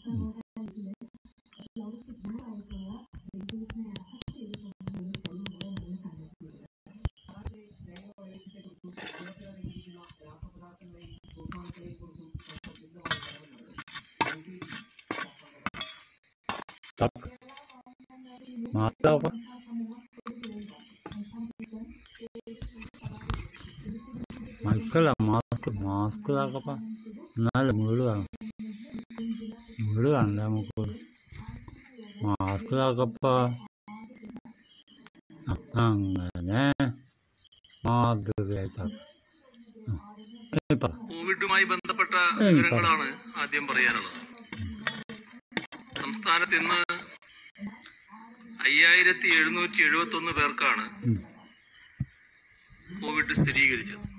Tak. Mask ആവാ മൈക്കല്ല mask mask ആക്കപ്പ എന്നാലും വീട് വേണം വീട് വേണ്ട നമുക്ക് മാസ്ക് ആക്കപ്പ അങ്ങനെ മാതൃകയായിട്ട് ഇപ്പം കോവിഡുമായി ബന്ധപ്പെട്ട ഉം, വിവരങ്ങളാണ് ആദ്യം പറയാനുള്ളത് സംസ്ഥാനത്ത് ഇന്ന് അയ്യായിരത്തി എഴുന്നൂറ്റി എഴുപത്തി ഒന്ന് പേർക്കാണ് ഉം. കോവിഡ് സ്ഥിരീകരിച്ചത്